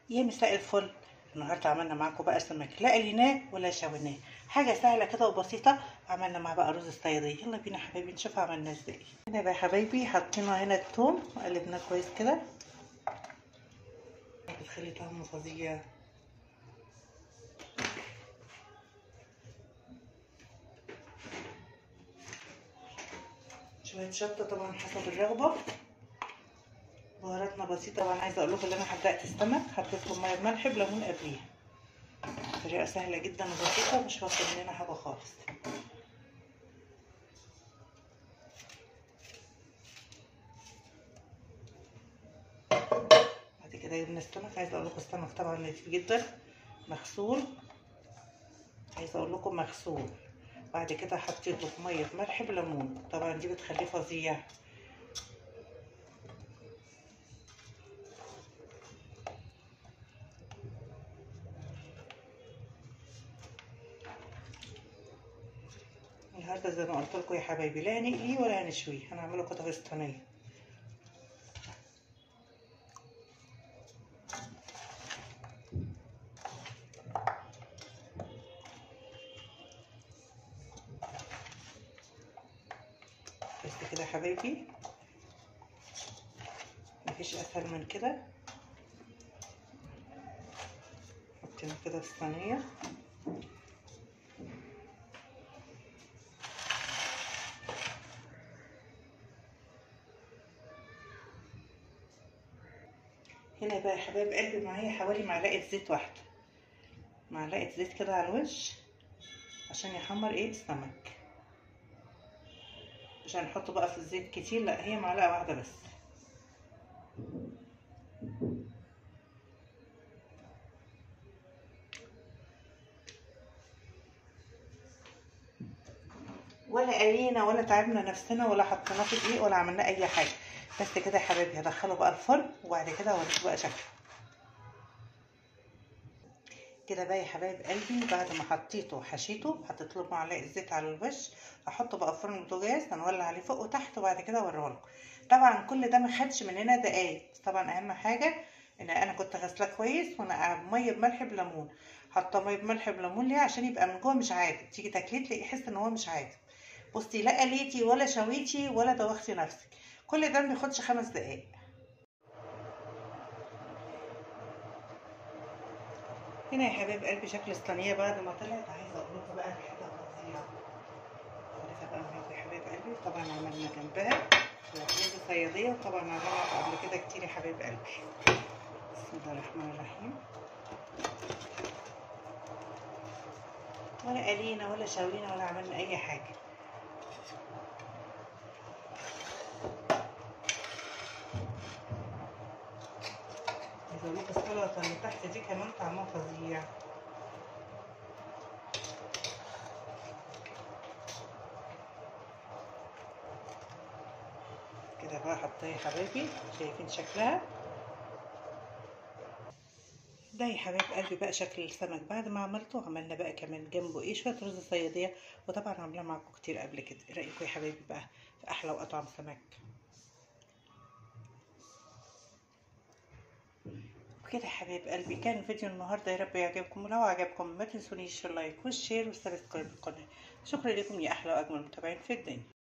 يا مساء الفل النهارده عملنا معاكم بقى سمك لا قليناه ولا شويناه حاجه سهله كده وبسيطه عملنا معاه بقى رز الصياديه يلا بينا يا حبايبي نشوف عملناه ازاي هنا بقى يا حبايبي حطينا هنا الثوم وقلبناه كويس كده بتخلي طعمه فظيع شويه شطه طبعا حسب الرغبه بهاراتنا بسيطه طبعا عايزه اقول لكم ان انا حرقت السمك حطيت له ميه بملح بليمون قبليها طريقه سهله جدا وبسيطه مش واخده مننا حاجه خالص بعد كده جبنا السمك عايزه اقول لكم السمك طبعا لطيف جدا مغسول عايزه اقول لكم مغسول بعد كده حطيته في ميه بملح بليمون طبعا دي بتخليه فظيع النهارده زي ما قلت لكم يا حبايبي لا هنقليه ولا هنشويه هنعمله كده في الصينيه بس كده يا حبايبي مفيش اسهل من كده حطينا كده في الصينيه هنا بقى يا حبايب قلبي معايا حوالي معلقه زيت واحده معلقه زيت كده على الوش عشان يحمر ايه السمك مش هنحطه بقى في الزيت كتير لا هي معلقه واحده بس ولا قلينا ولا تعبنا نفسنا ولا حطيناه في دقيق ولا عملنا اي حاجه بس كده يا حبايبي هدخله بقى الفرن وبعد كده هوريكم بقى شكله كده بقى يا حبايب قلبي بعد ما حطيته وحشيته حطيت له معلقه زيت على الوش هحطه بقى في فرن البوتاجاز هنولع عليه فوق وتحت وبعد كده اوريه لكم طبعا كل ده ما خدش مننا دقايق طبعا اهم حاجه ان انا كنت غسلاه كويس وانا ميه بملح بليمون حاطه ميه بملح بليمون ليه عشان يبقى من جوه مش عادب تيجي تاكليه تلاقي يحس ان هو مش عادب بصي لا قليتي ولا شويتي ولا دوختي نفسك كل ده ما بياخدش خمس دقايق هنا يا حبايب قلبي شكل الصينيه بعد ما طلعت عايزه اقول لكم بقى حاجه فظيعه عارفه بقى معاكم يا حبايب قلبي طبعا عملنا جنبها رز صياديه وطبعا عملنا قبل كده كتير يا حبايب قلبي بسم الله الرحمن الرحيم ولا قلينا ولا شاوينا ولا عملنا اي حاجه عايزه اقول السلطه اللي تحت دي كمان طعمها فظيع كده بقى حطيها يا حبايبي شايفين شكلها ده يا حبايب قلبي بقى شكل السمك بعد ما عملته عملنا بقى كمان جنبه ايه شويه رز صياديه وطبعا عاملاه معاكم كتير قبل كده ايه رايكم يا حبايبي بقى في احلى واطعم سمك وكده يا حبايب قلبي كان فيديو النهارده يا رب يعجبكم ولو عجبكم ما تنسونيش اللايك والشير والسبسكرايب القناه شكرا لكم يا احلى واجمل متابعين في الدنيا